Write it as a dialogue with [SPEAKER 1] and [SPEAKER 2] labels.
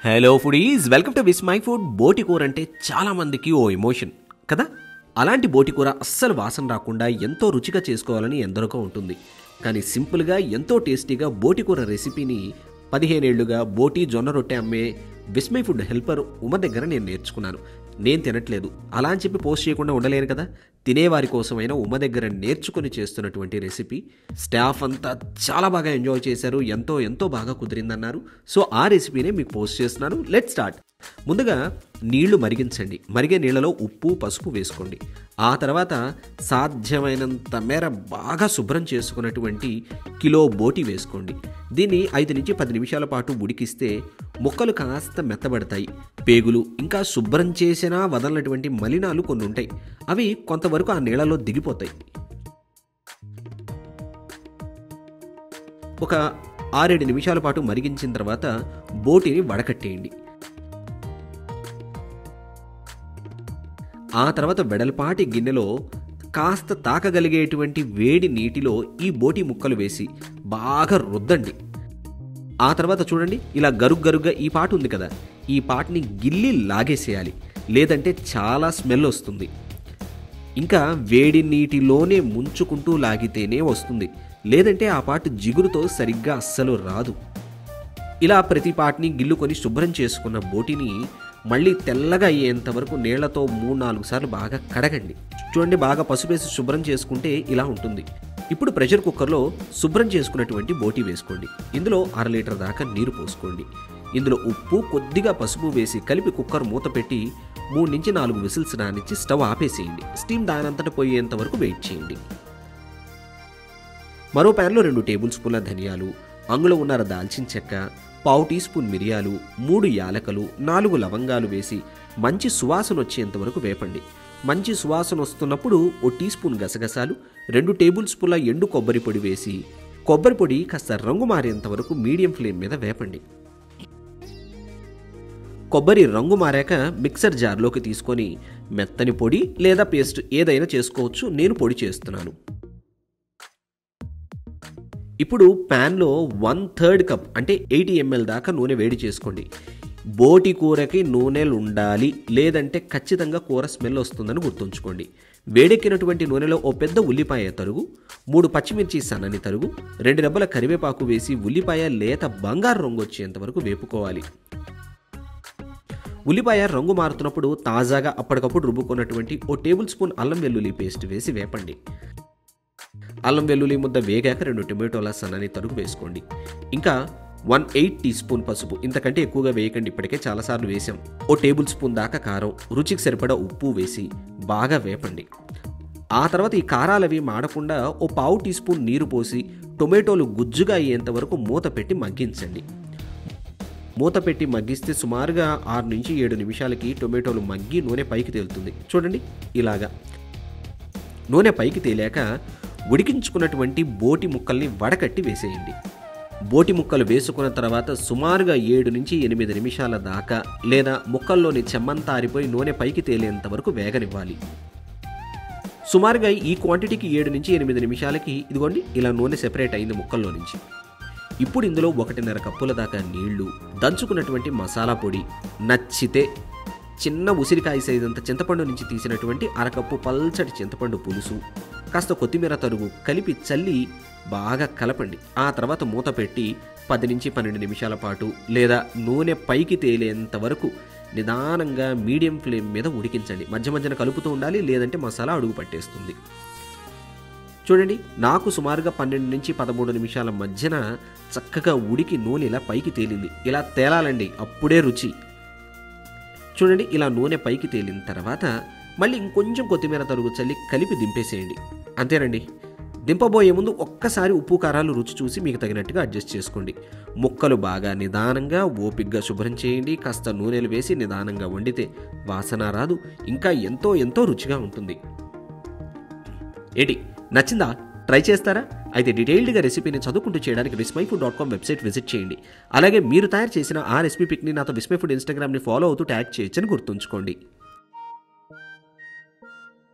[SPEAKER 1] hello foodies welcome to Vismai food బోటి కూర అంటే చాలా మందికి ఓ ఎమోషన్ కదా అలాంటి బోటి కూర అస్సలు వాసన రాకుండా ఎంతో రుచిగా చేసుకోవాలని ఎందరికో ఉంటుంది కానీ సింపుల్గా ఎంతో టేస్టీగా బోటి కూర రెసిపీని పదిహేనేళ్లుగా బోటి జొన్న రొట్టె అమ్మే విస్మై ఫుడ్ హెల్పర్ ఉమ దగ్గర నేను నేర్చుకున్నాను నేను తినట్లేదు అలా అని చెప్పి పోస్ట్ చేయకుండా ఉండలేను కదా తినేవారి కోసమైనా ఉమ దగ్గర నేర్చుకుని చేస్తున్నటువంటి రెసిపీ స్టాఫ్ అంతా చాలా బాగా ఎంజాయ్ చేశారు ఎంతో ఎంతో బాగా కుదిరిందన్నారు సో ఆ రెసిపీనే మీకు పోస్ట్ చేస్తున్నాను లెట్ స్టార్ట్ ముందుగా నీళ్లు మరిగించండి మరిగే నీళ్ళలో ఉప్పు పసుపు వేసుకోండి ఆ తర్వాత సాధ్యమైనంత మేర బాగా శుభ్రం చేసుకున్నటువంటి కిలో బోటి వేసుకోండి దీన్ని ఐదు నుంచి పది నిమిషాల పాటు ఉడికిస్తే ముక్కలు కాస్త మెత్తబడతాయి పేగులు ఇంకా శుభ్రం చేసినా వదలనటువంటి మలినాలు కొన్ని ఉంటాయి అవి కొంతవరకు ఆ నీళ్ళలో దిగిపోతాయి ఒక ఆరేడు నిమిషాల పాటు మరిగించిన తర్వాత బోటిని వడకట్టేయండి ఆ తర్వాత వెడల్పాటి గిన్నెలో కాస్త తాకగలిగేటువంటి వేడి నీటిలో ఈ బోటి ముక్కలు వేసి బాగా రుద్దండి ఆ తర్వాత చూడండి ఇలా గరుగ్ గరుగ్గా ఈ పాట ఉంది కదా ఈ పాటని గిల్లి లాగేసేయాలి లేదంటే చాలా స్మెల్ వస్తుంది ఇంకా వేడి నీటిలోనే ముంచుకుంటూ లాగితేనే వస్తుంది లేదంటే ఆ పాటు జిగురుతో సరిగ్గా అస్సలు రాదు ఇలా ప్రతి పాటిని గిల్లుకొని శుభ్రం చేసుకున్న బోటిని మళ్ళీ తెల్లగా అయ్యేంత వరకు నీళ్లతో మూడు నాలుగు సార్లు బాగా కడగండి చూడండి బాగా పసుపేసి శుభ్రం చేసుకుంటే ఇలా ఉంటుంది ఇప్పుడు ప్రెషర్ కుక్కర్లో శుభ్రం చేసుకున్నటువంటి బోటి వేసుకోండి ఇందులో అర లీటర్ దాకా నీరు పోసుకోండి ఇందులో ఉప్పు కొద్దిగా పసుపు వేసి కలిపి కుక్కర్ మూత పెట్టి మూడు నుంచి నాలుగు విసిల్స్ రానిచ్చి స్టవ్ ఆపేసేయండి స్టీమ్ దానంతట పోయేంత వరకు వెయిట్ చేయండి మరో ప్యాన్లో రెండు టేబుల్ స్పూన్ల ధనియాలు అంగుళం ఉన్నర దాల్చిన చెక్క పావు టీ స్పూన్ మిరియాలు మూడు యాలకలు నాలుగు లవంగాలు వేసి మంచి సువాసన వచ్చేంత వరకు వేపండి మంచి సువాసన వస్తున్నప్పుడు ఓ టీ స్పూన్ గసగసాలు రెండు టేబుల్ స్పూన్ల ఎండు కొబ్బరి పొడి వేసి కొబ్బరి పొడి కాస్త రంగు మారేంత వరకు మీడియం ఫ్లేమ్ మీద వేపండి కొబ్బరి రంగు మారాక మిక్సర్ జార్లోకి తీసుకొని మెత్తని పొడి లేదా పేస్ట్ ఏదైనా చేసుకోవచ్చు నేను పొడి చేస్తున్నాను ఇప్పుడు ప్యాన్లో వన్ థర్డ్ కప్ అంటే ఎయిటీ ఎంఎల్ దాకా నూనె వేడి చేసుకోండి బోటి కూరకి నూనెలు ఉండాలి లేదంటే ఖచ్చితంగా కూర స్మెల్ వస్తుందని గుర్తుంచుకోండి వేడెక్కినటువంటి నూనెలో ఓ పెద్ద ఉల్లిపాయ తరుగు మూడు పచ్చిమిర్చి సన్నని తరుగు రెండు రెబ్బల కరివేపాకు వేసి ఉల్లిపాయ లేత బంగారు రంగు వచ్చేంత వరకు వేపుకోవాలి ఉల్లిపాయ రంగు మారుతున్నప్పుడు తాజాగా అప్పటికప్పుడు రుబ్బుకున్నటువంటి ఓ టేబుల్ స్పూన్ అల్లం వెల్లుల్లి పేస్ట్ వేసి వేపండి అల్లం వెల్లుల్లి ముద్ద వేగాక రెండు టొమాటోల సన్నని తరుగు వేసుకోండి ఇంకా వన్ ఎయిట్ టీ స్పూన్ పసుపు ఇంతకంటే ఎక్కువగా వేయకండి ఇప్పటికే చాలాసార్లు వేసాం ఓ టేబుల్ స్పూన్ దాకా కారం రుచికి సరిపడా ఉప్పు వేసి బాగా వేపండి ఆ తర్వాత ఈ కారాలవి మాడకుండా ఓ పావు టీ స్పూన్ నీరు పోసి టొమాటోలు గుజ్జుగా అయ్యేంత వరకు మూత పెట్టి మగ్గించండి మూత పెట్టి మగ్గిస్తే సుమారుగా ఆరు నుంచి ఏడు నిమిషాలకి టొమాటోలు మగ్గి నూనె పైకి తేలుతుంది చూడండి ఇలాగా నూనె పైకి తేలాక ఉడికించుకున్నటువంటి బోటి ముక్కల్ని వడకట్టి వేసేయండి బోటి ముక్కలు వేసుకున్న తర్వాత సుమారుగా ఏడు నుంచి ఎనిమిది నిమిషాల దాకా లేదా ముక్కల్లోని చెమ్మంతా ఆరిపోయి నూనె పైకి తేలేంత వరకు వేగనివ్వాలి సుమారుగా ఈ క్వాంటిటీకి ఏడు నుంచి ఎనిమిది నిమిషాలకి ఇదిగోండి ఇలా నూనె సెపరేట్ అయింది ముక్కల్లో నుంచి ఇప్పుడు ఇందులో ఒకటిన్నర కప్పుల దాకా నీళ్లు దంచుకున్నటువంటి మసాలా పొడి నచ్చితే చిన్న ఉసిరికాయ సైజ్ అంత చింతపండు నుంచి తీసినటువంటి అరకప్పు పల్చటి చింతపండు పులుసు కాస్త కొత్తిమీర తరుగు కలిపి చల్లి బాగా కలపండి ఆ తర్వాత మూత పెట్టి పది నుంచి పన్నెండు నిమిషాల పాటు లేదా నూనె పైకి తేలేంత వరకు నిదానంగా మీడియం ఫ్లేమ్ మీద ఉడికించండి మధ్య మధ్యన కలుపుతూ ఉండాలి లేదంటే మసాలా అడుగు పట్టేస్తుంది చూడండి నాకు సుమారుగా పన్నెండు నుంచి పదమూడు నిమిషాల మధ్యన చక్కగా ఉడికి నూనె ఇలా పైకి తేలింది ఇలా తేలాలండి అప్పుడే రుచి చూడండి ఇలా నూనె పైకి తేలిన తర్వాత మళ్ళీ ఇంకొంచెం కొత్తిమీర తరుగు చల్లి కలిపి దింపేసేయండి అంతేనండి దింపబోయే ముందు ఒక్కసారి ఉప్పు కారాలు రుచి చూసి మీకు తగినట్టుగా అడ్జస్ట్ చేసుకోండి ముక్కలు బాగా నిదానంగా ఓపిగ్గా శుభ్రం చేయండి కాస్త నూనెలు వేసి నిదానంగా వండితే వాసన రాదు ఇంకా ఎంతో ఎంతో రుచిగా ఉంటుంది ఏంటి నచ్చిందా ట్రై చేస్తారా అయితే డీటెయిల్డ్గా రెసిపీని చదువుకుంటూ చేయడానికి Vismai food dot com website visit చేయండి అలాగే మీరు తయారు చేసిన ఆ రెసిపీ పిక్ని నాతో విస్మై ఫుడ్ ఇన్స్టాగ్రామ్ని ఫాలో అవుతూ ట్యాగ్ చేయొచ్చని గుర్తుంచుకోండి